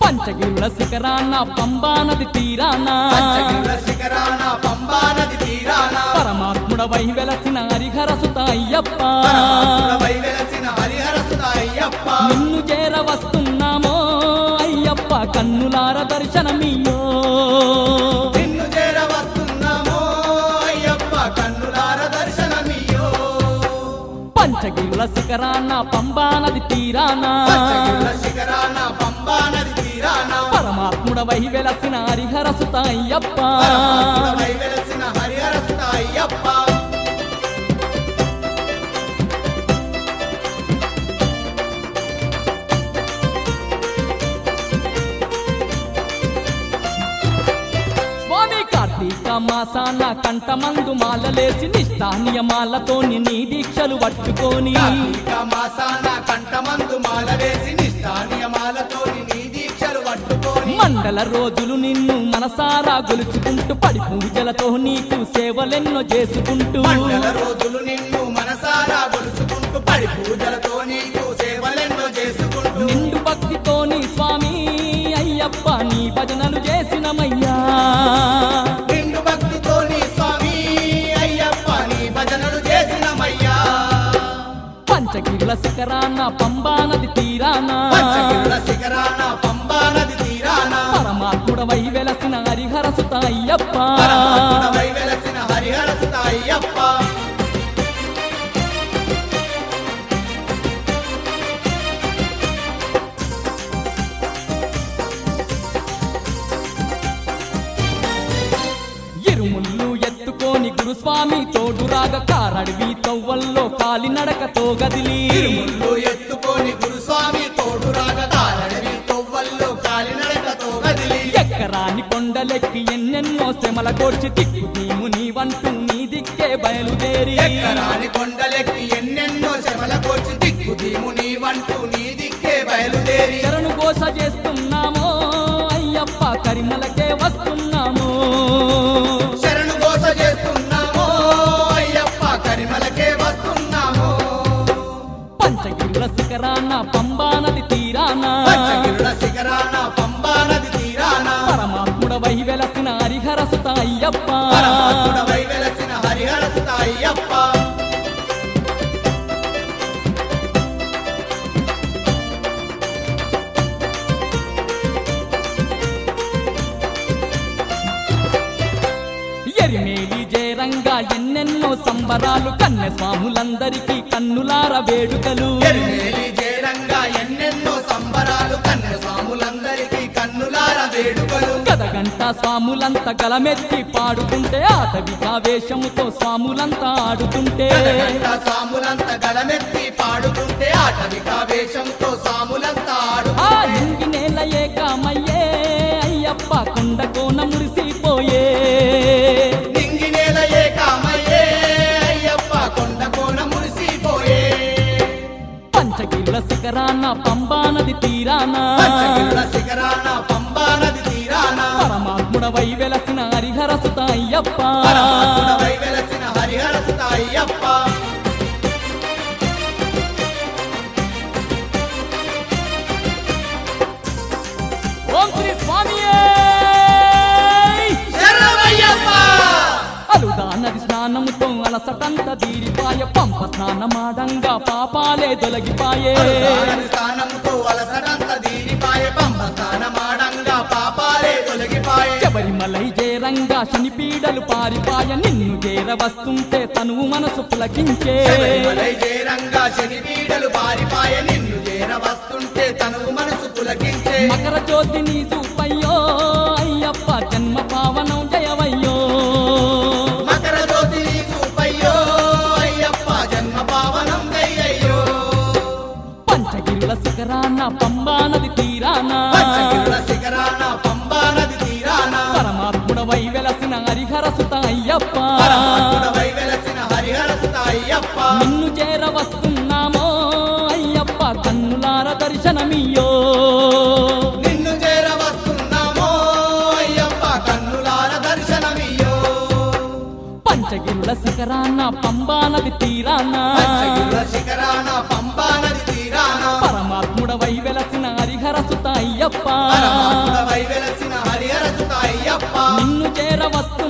పంచగిరుల శిఖరాన పంబా నది తీరాన పంచగిరుల శిఖరాన పంబా నది తీరాన పరమాత్ముడవై వెలసిన హరిహరసుత అయ్యప్ప పరమాత్ముడవై వెలసిన హరిహర సుత అయ్యప్ప నిన్ను చేర వస్తున్నామో అయ్యప్ప కన్నులార దర్శనమియ్యో నిన్ను చేర వస్తున్నామో అయ్యప్ప కన్నులార దర్శనమియో పంచగిరుల శిఖరాన పంబా నది తీరాన పంచగిరుల శిఖరాన పంబా నది తీరాన పరమాత్ముడవై వెలసిన హరిహరసుత అయ్యప్ప పరమాత్ముడవై వెలసిన హరిహర సుత అయ్యప్ప స్వామి కార్తీక మాసాన కంఠమందు మాలలేసి నిష్ఠా నియమాలతోని నీ దీక్షలు పట్టుకొని కార్తీక మాసాన కంఠమందు మాల వేసి నిష్ఠా నియమాలతోని నీ దీక్షలు పట్టుకొని మండల రోజులు నిన్ను మనసారా గొలుచుకుంటూ పడి పూజలతో నీకు సేవలెన్నో చేసుకుంటూ మండల రోజులు నిన్ను మనసారా గొలుసుకుంటూ పడి పూజలతో నీకు సేవలెన్నో చేసుకుంటూ నిండు భక్తితోని స్వామి అయ్యప్ప నీ భజనలు చేసినమయ్యా నిండు భక్తితో నీ స్వామి అయ్యప్ప నీ భజనలు చేసినమయ్యా పంచగిరుల శిఖరాన పంబా నది తీరాన పంచగిరుల శిఖరాన పంబా నది తీరాన పరమాత్ముడవై వెలసిన హరిహరసుత అయ్యప్ప పరమాత్ముడవై వెలసిన హరిహర సుత అయ్యప్ప ఇరుముళ్ళు ఎత్తుకొని గురుస్వామి తోడురాగ కారడివి తవ్వల్లో కాలినడకతో గదిలి తిరుముళ్ళు ఎత్తుకొని గురుస్వామి తోడు రాగదారడవి తొవ్వల్లో కాలినడకతో కదిలి ఎక్కరాని కొండలెక్కి ఎన్నెన్నో శ్రమల కోర్చి దిక్కు నీము నీవంటూ నీ దిక్కే బయలుదేరి ఎక్కరాని కొండలెక్కి ఎన్నెన్నో శమల కోర్చి దిక్కు దీము నీవంటూ నీ దిక్కే బయలుదేరి శరణు గోస చేస్తున్నామో అయ్యప్ప కరిమలకే వస్తున్నాము శరణు గోస చేస్తున్నామో అయ్యప్ప కరిమలకే వస్తున్నామో పంచగిరుల శిఖరాన పంబా నది తీరాన పంచగిరుల శిఖరాన పంబా నది తీరాన పరమాత్ముడవై వెలసిన హరిహరసుత అయ్యప్ప పరమాత్ముడవై వెలసిన హరిహర సుత అయ్యప్ప ఎరిమేలి జయరంగా ఎన్నెన్నో సంబరాలు కన్నె స్వాములందరికీ కన్నులార వేడుకలు ఎరుమేలి జయరంగా ఎన్నెన్నో సంబరాలు కన్య స్వాములందరికీ కన్నులార వేడుకలు గదగంట స్వాములంతా గలమెత్తి పాడుకుంటే ఆటవిక వేషముతో స్వాములంతా ఆడుతుంటే గదగంట సాములంత గలమెత్తి పాడుకుంటే ఆటవిక వేషంతో సాములంతా ఆ ఆడుకుంటే ఇంగి నేల ఏకామయ్యే అయ్యప్ప కొండ కోన మురిసిపోయే నింగి నేల ఏకామయ్యే అయ్యప్ప కొండ కోన మురిసిపోయే పంచగిరుల శిఖరాన పంబా నది తీరాన పంచగిరుల శిఖరాన పంబా నది తీరాన పరమాత్ముడవై వెలసిన హరిహరసుత అయ్యప్ప పరమాత్ముడవై వెలసిన హరిహర సుత అయ్యప్ప ఓం శ్రీ స్వామియే శరణమయ్యప్ప అలుదా నది స్నానముతో అలసటంత తీరిపాయ పంప స్నానమాడంగా పాపాలే తొలగిపాయే దాని స్థానంతో అలసటంత దీనిపాయ పంప స్థానమాడంగా పాపాలే తొలగిపాయే శబరిమలై జేరంగా శని పీడలు పారిపాయ నిన్ను చేర వస్తుంటే తనువు మనసు పులకించే శబరిమలై జయరంగా శని పీడలు పారిపాయ నిన్ను చేర వస్తుంటే తనువు మనసు పులకించే మకర జ్యోతి నీ చూపయ్యో అయ్యప్ప జన్మ పావనం జయవయ్యో మకర జ్యోతి నీ చూపయ్యో అయ్యప్ప జన్మ పావనం దయ్యయ్యో పంచగిరుల శిఖరాన పంబా నది తీరాన పంచగిరుల శిఖరాన పంబా నది తీరాన పరమాత్ముడవై వెలసిన హరిహరసుత అయ్యప్ప పరమాత్ముడవై వెలసిన హరిహర సుత అయ్యప్ప నిన్ను చేర వస్తున్నామో అయ్యప్ప కన్నులార దర్శనమియ్యో నిన్ను చేర వస్తున్నామో అయ్యప్ప కన్నులార దర్శనమియ్యో పంచగిరుల శిఖరాన పంబా నది తీరాన పంచగిరుల శిఖరాన పంబా నది తీరాన పరమాత్ముడవై వెలసిన హరిహర సుత అయ్యప్ప పరమాత్ముడవై వెలసిన హరిహర సుత అయ్యప్ప నిన్ను చేరవస్తు